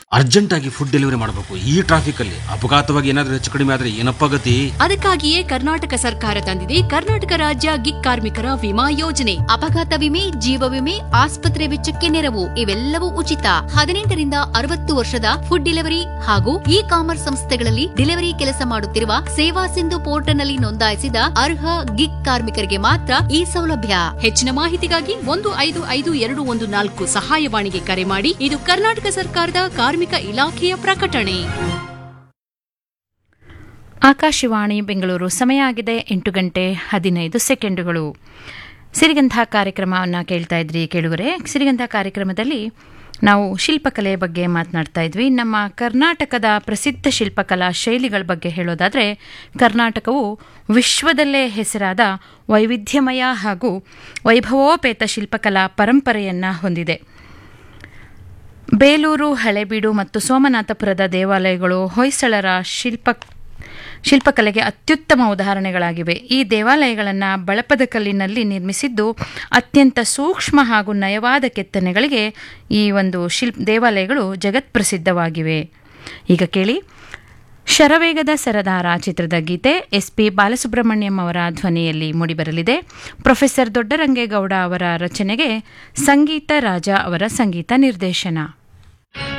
urgent ಆಗಿ food delivery ಮಾಡಬೇಕು ಈ ಟ್ರಾಫಿಕ್ ಅಲ್ಲಿ ಅಪಘಾತವಾಗಿ ಏನಾದ್ರೂ ಹೆಚ್ಚು ಕಡಿಮೆ ಆದ್ರೆ ಏನಪ್ಪ ಗತಿ ಅದಕ್ಕಾಗಿಯೇ ಕರ್ನಾಟಕ ಸರ್ಕಾರ ತಂದಿದೆ ಕರ್ನಾಟಕ ರಾಜ್ಯ ಗಿಗ್ ಕಾರ್ಮಿಕರ ವಿಮಾ ಯೋಜನೆ ಅಪಘಾತ ವಿಮೆ ಜೀವ ವಿಮೆ ಆಸ್ಪತ್ರೆ ವೆಚ್ಚಕ್ಕೆ ನೆರವು ಇವೆಲ್ಲವೂ ಉಚಿತ ಹದಿನೆಂಟರಿಂದ ಅರವತ್ತು ವರ್ಷದ ಫುಡ್ ಡೆಲಿವರಿ ಹಾಗೂ ಇ ಕಾಮರ್ಸ್ ಸಂಸ್ಥೆಗಳಲ್ಲಿ ಡೆಲಿವರಿ ಕೆಲಸ ಮಾಡುತ್ತಿರುವ ಸೇವಾ ಸಿಂಧು ಪೋರ್ಟಲ್ನಲ್ಲಿ ನೋಂದಾಯಿಸಿದ ಅರ್ಹ ಗಿಗ್ ಕಾರ್ಮಿಕರಿಗೆ ಮಾತ್ರ ಈ ಸೌಲಭ್ಯ ಹೆಚ್ಚಿನ ಮಾಹಿತಿಗಾಗಿ ಒಂದು ಐದು ಐದು ಎರಡು ಒಂದು ನಾಲ್ಕು ಸಹಾಯವಾಣಿಗೆ ಕರೆ ಮಾಡಿ ಇದು ಕರ್ನಾಟಕ ಸರ್ಕಾರದ ಕಾರ್ಮಿಕ ಇಲಾಖೆಯ ಪ್ರಕಟಣೆ ಆಕಾಶವಾಣಿ ಬೆಂಗಳೂರು ಸಮಯ ಆಗಿದೆ ಎಂಟು ಗಂಟೆ ಹದಿನೈದು ಸೆಕೆಂಡುಗಳು ಸಿರಿಗಂಧ ಕಾರ್ಯಕ್ರಮವನ್ನು ಕೇಳ್ತಾ ಇದ್ರಿ ಕೇಳುವರೆ ಸಿರಿಗಂಧ ಕಾರ್ಯಕ್ರಮದಲ್ಲಿ ನಾವು ಶಿಲ್ಪಕಲೆ ಬಗ್ಗೆ ಮಾತನಾಡ್ತಾ ಇದ್ವಿ ನಮ್ಮ ಕರ್ನಾಟಕದ ಪ್ರಸಿದ್ಧ ಶಿಲ್ಪಕಲಾ ಶೈಲಿಗಳ ಬಗ್ಗೆ ಹೇಳೋದಾದರೆ ಕರ್ನಾಟಕವು ವಿಶ್ವದಲ್ಲೇ ಹೆಸರಾದ ವೈವಿಧ್ಯಮಯ ಹಾಗೂ ವೈಭವೋಪೇತ ಶಿಲ್ಪಕಲಾ ಪರಂಪರೆಯನ್ನು ಹೊಂದಿದೆ ಬೇಲೂರು ಹಳೆಬೀಡು ಮತ್ತು ಸೋಮನಾಥಪುರದ ದೇವಾಲಯಗಳು ಹೊಯ್ಸಳರ ಶಿಲ್ಪ ಶಿಲ್ಪಕಲೆಗೆ ಅತ್ಯುತ್ತಮ ಉದಾಹರಣೆಗಳಾಗಿವೆ ಈ ದೇವಾಲಯಗಳನ್ನು ಬಳಪದ ಕಲ್ಲಿನಲ್ಲಿ ನಿರ್ಮಿಸಿದ್ದು ಅತ್ಯಂತ ಸೂಕ್ಷ್ಮ ಹಾಗೂ ನಯವಾದ ಕೆತ್ತನೆಗಳಿಗೆ ಈ ಒಂದು ಶಿಲ್ಪ್ ದೇವಾಲಯಗಳು ಜಗತ್ಪ್ರಸಿದ್ಧವಾಗಿವೆ ಈಗ ಕೇಳಿ ಶರವೇಗದ ಸರದಾರ ಚಿತ್ರದ ಗೀತೆ ಎಸ್ ಪಿ ಬಾಲಸುಬ್ರಹ್ಮಣ್ಯಂ ಅವರ ಧ್ವನಿಯಲ್ಲಿ ಮೂಡಿಬರಲಿದೆ ಪ್ರೊಫೆಸರ್ ದೊಡ್ಡರಂಗೇಗೌಡ ಅವರ ರಚನೆಗೆ ಸಂಗೀತ ರಾಜ ಅವರ ಸಂಗೀತ ನಿರ್ದೇಶನ